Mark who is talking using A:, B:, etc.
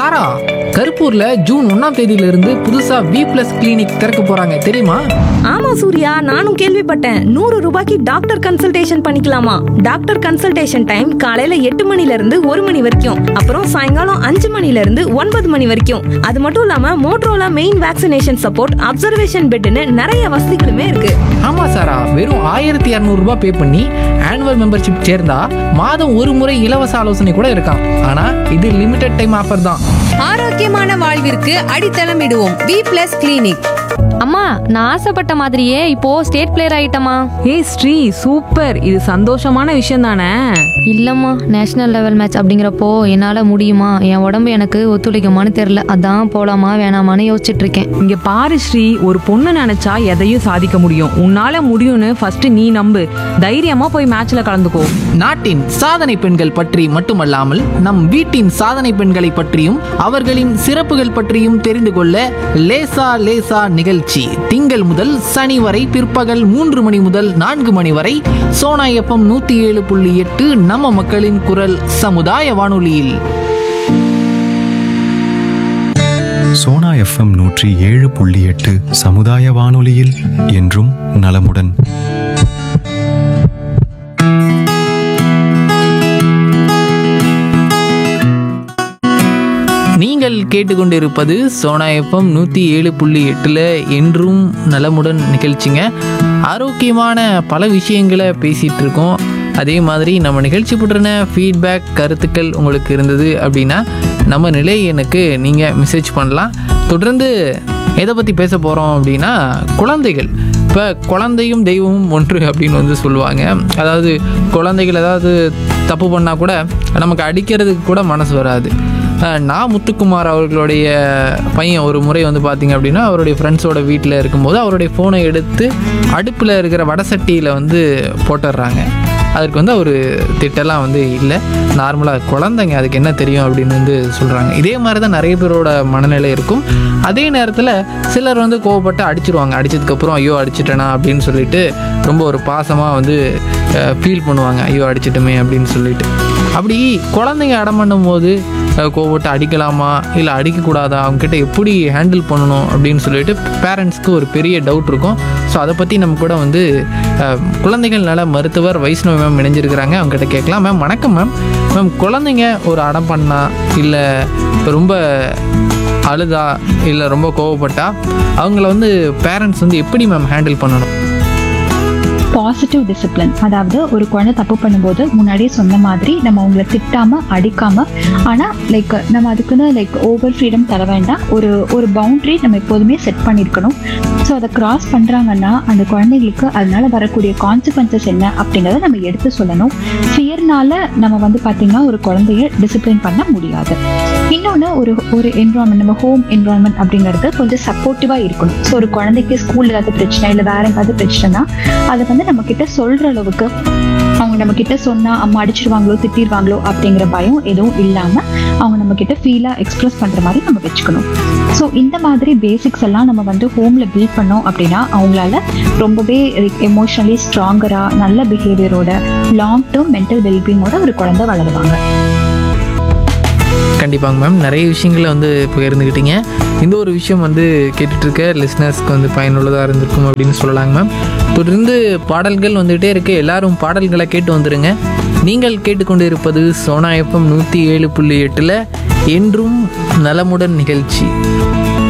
A: சாரா கருப்பூர்ல June ஒன்னாம் தேதியில இருந்து புதுசா வி பிளஸ் கிளினிக் திறக்க போறாங்க தெரியுமா
B: ஆமா சூர்யா நானும் கேள்விப்பட்டேன் நூறு ரூபாய்க்கு டாக்டர் கன்சல்டேஷன் பண்ணிக்கலாமா டாக்டர் கன்சல்டேஷன் டைம் காலையில எட்டு மணில இருந்து ஒரு மணி வரைக்கும் அப்புறம் சாயங்காலம் அஞ்சு மணில இருந்து ஒன்பது மணி வரைக்கும் அது மட்டும் இல்லாம Motorola main vaccination support observation பெட்னு நிறைய வசதிகளுமே இருக்கு
A: ஆமா சாரா வெறும் ஆயிரத்தி இரநூறுபா பே பண்ணி ஆனுவல் மெம்பர்ஷிப் சேர்ந்தா மாதம் ஒரு முறை இலவச ஆலோசனை கூட இருக்காம் ஆனா இது லிமிடெட் டைம் ஆஃபர் தான்
C: ஆரோக்கியமான வாழ்விற்கு அடித்தளம் இடுவோம் வி பிளஸ் கிளினிக்
D: அம்மா நான் ஆசைப்பட்ட மாதிரியே இப்போ ஸ்டேட் பிளேயர் ஆயிட்டமா
E: ஏய் ஸ்ரீ சூப்பர் இது சந்தோஷமான விஷயம் தானே
D: இல்லம்மா நேஷனல் லெவல் மேட்ச் அப்படிங்கிறப்போ என்னால முடியுமா என் உடம்பு எனக்கு ஒத்துழைக்குமான்னு தெரியல அதான் போலாமா வேணாமான்னு யோசிச்சுட்டு இருக்கேன்
E: இங்க பாரு ஸ்ரீ ஒரு பொண்ணு நினைச்சா எதையும் சாதிக்க முடியும் உன்னால முடியும்னு ஃபர்ஸ்ட் நீ நம்பு தைரியமா போய் மேட்ச்ல கலந்துக்கோ
A: நாட்டின் சாதனை பெண்கள் பற்றி மட்டுமல்லாமல் நம் வீட்டின் சாதனை பெண்களை பற்றியும் அவர்களின் சிறப்புகள் பற்றியும் தெரிந்து கொள்ள லேசா லேசா நிகழ்ச்சி திங்கள் முதல் சனி வரை பிற்பகல் மூன்று மணி முதல் நான்கு மணி வரை சோனா எஃப்எம் நூத்தி ஏழு புள்ளி எட்டு நம்ம மக்களின் குரல் சமுதாய வானொலியில்
F: சோனா எஃப்எம் நூற்றி ஏழு புள்ளி எட்டு சமுதாய வானொலியில் என்றும் நலமுடன்
A: நீங்கள் கேட்டுக்கொண்டிருப்பது சோனா எஃப்எம் நூற்றி ஏழு புள்ளி எட்டில் என்றும் நலமுடன் நிகழ்ச்சிங்க ஆரோக்கியமான பல விஷயங்களை பேசிகிட்டு இருக்கோம் அதே மாதிரி நம்ம நிகழ்ச்சி பற்றின ஃபீட்பேக் கருத்துக்கள் உங்களுக்கு இருந்தது அப்படின்னா நம்ம நிலை எனக்கு நீங்கள் மெசேஜ் பண்ணலாம் தொடர்ந்து எதை பற்றி பேச போகிறோம் அப்படின்னா குழந்தைகள் இப்போ குழந்தையும் தெய்வமும் ஒன்று அப்படின்னு வந்து சொல்லுவாங்க அதாவது குழந்தைகள் ஏதாவது தப்பு பண்ணால் கூட நமக்கு அடிக்கிறதுக்கு கூட மனசு வராது அஹ் நான் முத்துக்குமார் அவர்களுடைய பையன் ஒரு முறை வந்து பார்த்தீங்க அப்படின்னா அவருடைய ஃப்ரெண்ட்ஸோட வீட்டில் இருக்கும்போது அவருடைய ஃபோனை எடுத்து அடுப்பில் இருக்கிற வடசட்டியில் வந்து போட்டுடுறாங்க அதுக்கு வந்து ஒரு திட்டெல்லாம் வந்து இல்லை நார்மலாக குழந்தைங்க அதுக்கு என்ன தெரியும் அப்படின்னு வந்து சொல்கிறாங்க இதே மாதிரி தான் நிறைய பேரோட மனநிலை இருக்கும் அதே நேரத்தில் சிலர் வந்து கோவப்பட்டு அடிச்சிருவாங்க அடிச்சதுக்கப்புறம் ஐயோ அடிச்சிட்டேனா அப்படின்னு சொல்லிட்டு ரொம்ப ஒரு பாசமாக வந்து ஃபீல் பண்ணுவாங்க ஐயோ அடிச்சிட்டோமே அப்படின்னு சொல்லிட்டு அப்படி குழந்தைங்க அடம் பண்ணும்போது அஹ், கோவப்பட்டு அடிக்கலாமா இல்லை அடிக்கக்கூடாதா அவங்ககிட்ட எப்படி ஹேண்டில் பண்ணணும் அப்படின்னு சொல்லிட்டு பேரண்ட்ஸ்க்கு ஒரு பெரிய டவுட் இருக்கும் ஸோ அதை பற்றி நம்ம கூட வந்து அஹ், குழந்தைகள் நல மருத்துவர் வைஷ்ணவ மேம் இணைஞ்சிருக்கிறாங்க அவங்ககிட்ட கேட்கலாம் மேம் வணக்கம் மேம் மேம் குழந்தைங்க ஒரு அடம் பண்ணா இல்லை ரொம்ப அழுதா இல்லை ரொம்ப கோவப்பட்டா அவங்கள வந்து பேரண்ட்ஸ் வந்து எப்படி மேம் ஹேண்டில் பண்ணணும்
G: பாசிட்டிவ் டிசிப்ளின் அதாவது ஒரு குழந்தை தப்பு பண்ணும்போது முன்னாடியே சொன்ன மாதிரி நம்ம அவங்கள திட்டாம அடிக்காம ஆனா லைக் நம்ம அதுக்குன்னு லைக் ஓவர் ஃப்ரீடம் தர வேண்டாம் ஒரு ஒரு பவுண்டரி நம்ம எப்போதுமே செட் பண்ணியிருக்கணும் ஸோ அதை கிராஸ் பண்றாங்கன்னா அந்த குழந்தைங்களுக்கு அதனால வரக்கூடிய கான்சிக்வன்சஸ் என்ன அப்படிங்கிறத நம்ம எடுத்து சொல்லணும் ஃபியர்னால நம்ம வந்து பார்த்தீங்கன்னா ஒரு குழந்தைய டிசிப்ளின் பண்ண முடியாது இன்னொன்று ஒரு ஒரு என்வரான்மெண்ட் நம்ம ஹோம் என்வரான்மெண்ட் அப்படிங்கிறது கொஞ்சம் சப்போர்ட்டிவாக இருக்கணும் ஸோ ஒரு குழந்தைக்கு ஸ்கூல் ஏதாவது பிரச்சனை இல்லை வேற ஏதாவது பிரச்சனைனா அதை வந்து நம்ம கிட்ட சொல்ற அளவுக்கு அவங்க நம்ம கிட்ட சொன்னா அம்மா அடிச்சிருவாங்களோ திட்டிருவாங்களோ அப்படிங்கிற பயம் எதுவும் இல்லாம அவங்க நம்ம கிட்ட ஃபீலா எக்ஸ்பிரஸ் பண்ற மாதிரி நம்ம வச்சுக்கணும் ஸோ இந்த மாதிரி பேசிக்ஸ் எல்லாம் நம்ம வந்து ஹோம்ல பில்ட் பண்ணோம் அப்படின்னா அவங்களால ரொம்பவே எமோஷனலி ஸ்ட்ராங்கரா நல்ல பிஹேவியரோட லாங் டேர்ம் மென்டல் வெல்பீங்கோட ஒரு குழந்தை வளருவாங்க
A: கண்டிப்பாங்க மேம் நிறைய விஷயங்களை வந்து பகிர்ந்துக்கிட்டீங்க இந்த ஒரு விஷயம் வந்து கேட்டுட்டு இருக்க லிஸ்னர்ஸ்க்கு வந்து பயனுள்ளதாக இருந்திருக்கும் அப்படின்னு சொல்லலாங்க மேம் தொடர்ந்து பாடல்கள் வந்துகிட்டே இருக்கு எல்லாரும் பாடல்களை கேட்டு வந்துருங்க நீங்கள் கேட்டுக்கொண்டு இருப்பது சோனா எஃப்எம் நூற்றி ஏழு புள்ளி எட்டில் என்றும் நலமுடன் நிகழ்ச்சி